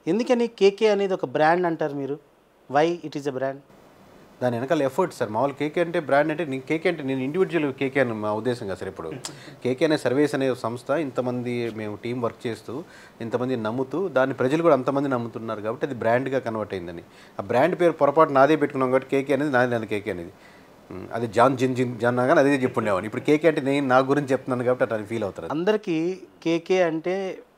ఎందుకని కేకే అనేది ఒక బ్రాండ్ అంటారు మీరు why it is a brand దాని వెనకాల ఎఫర్ట్ సార్ మామూలు కేకే అంటే బ్రాండ్ అంటే నేను కేకే అంటే నేను ఇండివిజువల్ కేకే అని మా ఉద్దేశం కదా సార్ ఇప్పుడు కేకే అనే సర్వీస్ అనే సంస్థ ఇంతమంది మేము టీం వర్క్ చేస్తూ ఇంతమంది నమ్ముతూ దాన్ని ప్రజలు కూడా అంతమంది నమ్ముతున్నారు కాబట్టి అది బ్రాండ్గా కన్వర్ట్ అయిందని ఆ బ్రాండ్ పేరు పొరపాటు నాదే పెట్టుకున్నాం కాబట్టి కేకే అనేది నాది నాది కేకే అనేది ఉమ్, అది జాన్ జిన్ జిన్ జాన్ కానీ అదే చెప్పుండేవాడిని ఇప్పుడు కేకే అంటే నేను నా గురించి చెప్తున్నాను కాబట్టి అట్లా ఫీల్ అవుతారు అందరికీ కేకే అంటే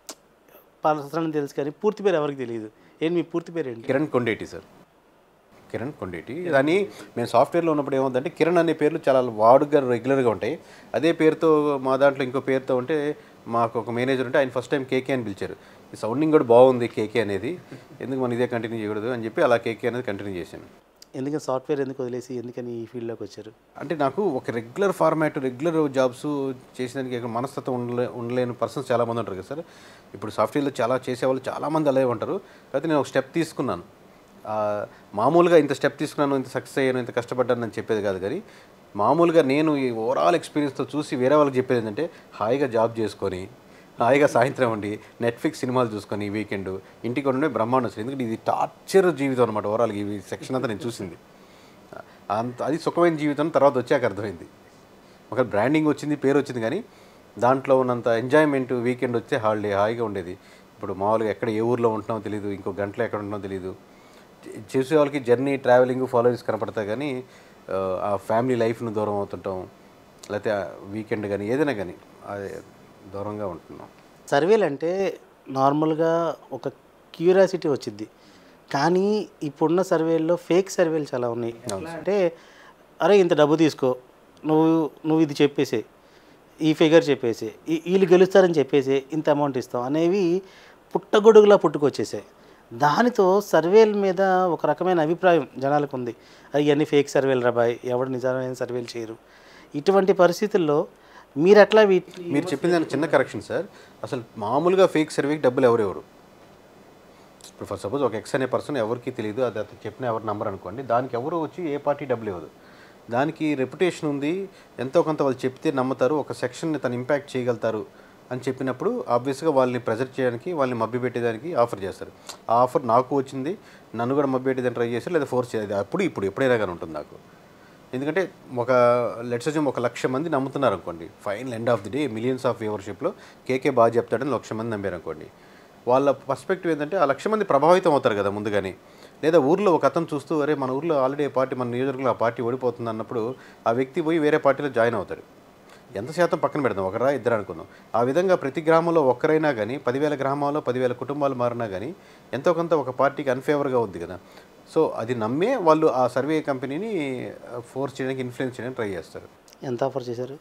పర్సన్ తెలుసు కానీ పూర్తి పేరు ఎవరికి తెలియదు ఏంటి మీ పూర్తి పేరు ఏంటి కిరణ్ కొండేటి సార్ కిరణ్ కొండేటి దాన్ని మేము సాఫ్ట్వేర్లో ఉన్నప్పుడు ఏముందంటే కిరణ్ అనే పేర్లు చాలా వాడుగా రెగ్యులర్గా ఉంటాయి అదే పేరుతో మా దాంట్లో ఇంకో పేరుతో ఉంటే మాకు ఒక మేనేజర్ ఉంటే ఆయన ఫస్ట్ టైం కేకే అని పిలిచారు ఈ సౌండింగ్ కూడా బాగుంది కేకే అనేది ఎందుకు మనం ఇదే కంటిన్యూ చేయకూడదు అని చెప్పి అలా కేకే అనేది కంటిన్యూ చేశాను ఎందుకని సాఫ్ట్వేర్ ఎందుకు వదిలేసి ఎందుకని ఈ ఫీల్డ్లోకి వచ్చారు అంటే నాకు ఒక రెగ్యులర్ ఫార్మాట్ రెగ్యులర్ జాబ్స్ చేసేదానికి ఇక్కడ మనస్తత్వం ఉండలే ఉండలేని పర్సన్స్ చాలామంది ఉంటారు కదా సార్ ఇప్పుడు సాఫ్ట్వేర్లో చాలా చేసేవాళ్ళు చాలామంది అలాగే ఉంటారు కాబట్టి నేను ఒక స్టెప్ తీసుకున్నాను ఆ, మామూలుగా ఇంత స్టెప్ తీసుకున్నాను ఇంత సక్సెస్ అయ్యాను ఇంత కష్టపడ్డాను అని చెప్పేది కాదు కానీ మామూలుగా నేను ఈ ఓవరాల్ ఎక్స్పీరియన్స్తో చూసి వేరే వాళ్ళకి చెప్పేది ఏంటంటే హాయిగా జాబ్ చేసుకొని హాయిగా సాయంత్రం ఉండి నెట్ఫ్లిక్స్ సినిమాలు చూసుకొని వీకెండ్ ఇంటికి ఉండే బ్రహ్మాండం అసలు ఎందుకంటే ఇది టార్చర్ జీవితం అనమాట ఓవరాల్ ఈ సెక్షన్ అంతా నేను చూసింది అంత అది సుఖమైన జీవితం తర్వాత వచ్చాక అర్థమైంది ఒక బ్రాండింగ్ వచ్చింది పేరు వచ్చింది కానీ దాంట్లో ఉన్నంత ఎంజాయ్మెంట్ వీకెండ్ వచ్చే హాలిడే హాయిగా ఉండేది ఇప్పుడు మామూలుగా ఎక్కడ ఏ ఊర్లో ఉంటున్నామో తెలియదు ఇంకో గంటలో ఎక్కడ ఉంటున్నామో తెలియదు చే- చేసే వాళ్ళకి జర్నీ ట్రావెలింగ్ ఫాలోవర్స్ కనపడతాయి కానీ ఆ, ఆ ఫ్యామిలీ లైఫ్ను దూరం అవుతుంటాం లేకపోతే వీకెండ్ కానీ ఏదైనా కానీ అది దూరంగా ఉంటున్నాం సర్వేలు అంటే నార్మల్గా ఒక క్యూరియాసిటీ వచ్చింది కానీ ఇప్పుడున్న సర్వేల్లో ఫేక్ సర్వేలు చాలా ఉన్నాయి ఎట్లా అంటే అరే ఇంత డబ్బు తీసుకో నువ్వు నువ్వు ఇది చెప్పేసే ఈ ఫిగర్ చెప్పేసి ఈ- వీళ్ళు గెలుస్తారని చెప్పేసి ఇంత అమౌంట్ ఇస్తాం అనేవి పుట్టగొడుగులా పుట్టుకొచ్చేసాయి దానితో సర్వేల మీద ఒక రకమైన అభిప్రాయం జనాలకు ఉంది అది ఇవన్నీ ఫేక్ సర్వేలు రాబాయ్ ఎవడు నిజమైన సర్వేలు చేయరు ఇటువంటి పరిస్థితుల్లో మీరు ఎట్లా వీటి మీరు చెప్పిన దానికి చిన్న కరెక్షన్ సార్ అసలు మామూలుగా ఫేక్ సర్వేకి డబ్బులు ఎవరెవరు ఇప్పుడు ఫర్ సపోజ్ ఒక ఎక్స్ అనే పర్సన్ ఎవరికి తెలియదు అది అతను చెప్పిన ఎవరి నంబర్ అనుకోండి దానికి ఎవరు వచ్చి ఏ పార్టీ డబ్బులు ఇవ్వదు దానికి రెప్యుటేషన్ ఉంది ఎంతో కొంత వాళ్ళు చెప్తే నమ్ముతారు ఒక సెక్షన్ని తను ఇంపాక్ట్ చేయగలుగుతారు అని చెప్పినప్పుడు ఆబ్వియస్గా వాళ్ళని ప్రెజర్ చేయడానికి వాళ్ళని మభ్యపెట్టేదానికి ఆఫర్ చేస్తారు ఆ ఆఫర్ నాకు వచ్చింది నన్ను కూడా మభ్యపెట్టేదాన్ని ట్రై చేస్తారు లేదా ఫోర్స్ చేయాలి అప్పుడు ఇప్పుడు ఎప్పుడైనా కానీ ఉంటుంది నాకు ఎందుకంటే ఒక లెట్స్ అజ్యూమ్ ఒక లక్ష మంది నమ్ముతున్నారు అనుకోండి final end of the day millions of వ్యూవర్షిప్లో కేకే బాగా చెప్తాడని లక్ష మంది నమ్మారు అనుకోండి వాళ్ళ పర్స్పెక్టివ్ ఏంటంటే ఆ లక్ష మంది ప్రభావితం అవుతారు కదా ముందుగానే లేదా ఊర్లో ఒక అతను చూస్తూ అరే మన ఊర్లో ఆల్రెడీ పార్టీ మన నియోజకవర్గంలో ఆ పార్టీ ఓడిపోతుంది అన్నప్పుడు ఆ వ్యక్తి పోయి వేరే పార్టీలో జాయిన్ అవుతాడు ఎంత శాతం పక్కన పెడదాం ఒకరా ఇద్దరు అనుకుందాం ఆ విధంగా ప్రతి గ్రామంలో ఒక్కరైనా కానీ పదివేల గ్రామాల్లో పదివేల కుటుంబాలు మారినా కానీ ఎంతో కొంత ఒక పార్టీకి అన్ఫేవర్గా ఉంది కదా సో అది నమ్మే వాళ్ళు ఆ సర్వే కంపెనీని ఫోర్స్ చేయడానికి ఇన్ఫ్లుయెన్స్ చేయడానికి ట్రై చేస్తారు ఎంత ఆఫర్ చేశారు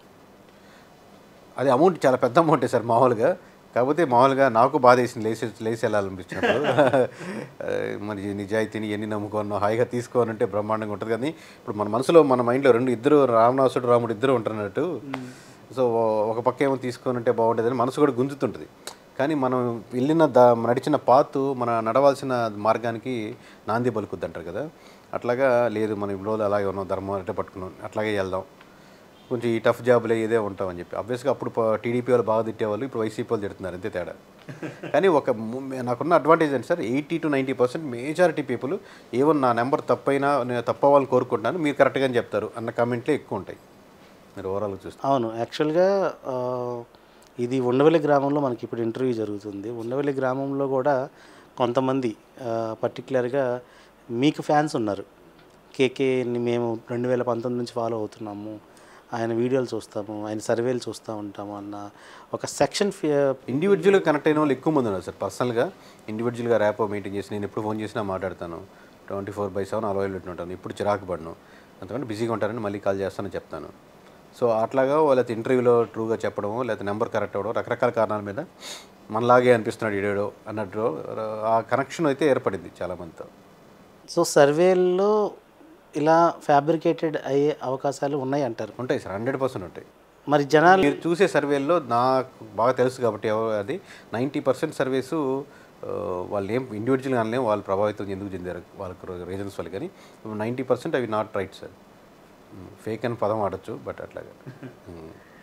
అది అమౌంట్ చాలా పెద్ద అమౌంటే సార్ మామూలుగా కాకపోతే మామూలుగా నాకు బాధ వేసింది లేచి లేచి వెళ్ళాలనిపించినప్పుడు ఆ, మరి నిజాయితీని ఎన్ని నమ్ముకోను హాయిగా తీసుకోవాలంటే బ్రహ్మాండంగా ఉంటుంది కానీ ఇప్పుడు మన మనసులో మన మైండ్లో రెండు ఇద్దరు రావణాసుడు రాముడు ఇద్దరు ఉంటున్నట్టు సో ఒక పక్క ఏమో తీసుకోనంటే బాగుంటుందని మనసు కూడా గుంజుతుంటుంది కానీ మనం వెళ్ళిన దా నడిచిన పాతు మన నడవాల్సిన మార్గానికి నాంది పలుకుద్ది అంటారు కదా అట్లాగా లేదు మనం ఇన్ని రోజులు అలాగే ఉన్నాం ధర్మం అంటే పట్టుకున్నాం అట్లాగే వెళ్దాం కొంచెం ఈ టఫ్ జాబ్లే ఇదే ఉంటామని చెప్పి అబ్వియస్గా అప్పుడు టీడీపీ వాళ్ళు బాగా తిట్టేవాళ్ళు ఇప్పుడు వైసీపీ వాళ్ళు తిడుతున్నారు అంతే తేడా కానీ ఒక ము- నాకున్న అడ్వాంటేజ్ ఏంటి sir eighty to ninety percent majority people even నా నెంబర్ తప్పైనా నేను తప్పవాలని కోరుకుంటున్నాను మీరు కరెక్ట్గానే చెప్తారు అన్న కామెంట్లే ఎక్కువ ఉంటాయి మీరు ఓవరాల్గా చూస్తే అవును యాక్చువల్గా ఆ, ఇది ఉండవల్లి గ్రామంలో మనకి ఇప్పుడు ఇంటర్వ్యూ జరుగుతుంది ఉండవల్లి గ్రామంలో కూడా కొంతమంది పర్టికులర్గా మీకు ఫ్యాన్స్ ఉన్నారు కేకేని మేము రెండు వేల పంతొమ్మిది నుంచి ఫాలో అవుతున్నాము ఆయన వీడియోలు చూస్తాము ఆయన సర్వేలు చూస్తూ ఉంటాము అన్న ఒక సెక్షన్ ఇండివిజువల్గా కనెక్ట్ అయిన వాళ్ళు ఎక్కువ మంది ఉన్నారు సార్ పర్సనల్గా ఇండివిజువల్గా ర్యాపో మెయింటైన్ చేసి నేను ఎప్పుడు ఫోన్ చేసినా మాట్లాడతాను ట్వంటీ ఫోర్ బై సెవెన్ అలవాయిల్ పెట్టుకుంటాను ఇప్పుడు చిరాకు పడను అంతకంటే బిజీగా ఉంటారని మళ్ళీ కాల్ చేస్తానని చెప్తాను సో అట్లాగా లేకపోతే ఇంటర్వ్యూలో ట్రూగా చెప్పడము లేకపోతే నెంబర్ కరెక్ట్ అవ్వడం రకరకాల కారణాల మీద మనలాగే అనిపిస్తున్నాడు ఈడేడో అన్నట్టు ఆ కనెక్షన్ అయితే ఏర్పడింది చాలామందితో సో సర్వేల్లో ఇలా ఫ్యాబ్రికేటెడ్ అయ్యే అవకాశాలు ఉన్నాయి అంటారు ఉంటాయి సార్ హండ్రెడ్ పర్సెంట్ ఉంటాయి మరి జనాలు మీరు చూసే సర్వేల్లో నాకు బాగా తెలుసు కాబట్టి ఎవ- అది నైంటీ పర్సెంట్ సర్వేసు ఆ, వాళ్ళు ఏం ఇండివిజువల్గా అనలేం వాళ్ళు ప్రభావితం ఎందుకు చెందారు వాళ్ళకు రీజన్స్ వల్ల కానీ నైంటీ పర్సెంట్ అవి నాట్ రైట్ సార్ ఫేక్ అని పదం ఆడచ్చు బట్ అట్లాగా ఉమ్.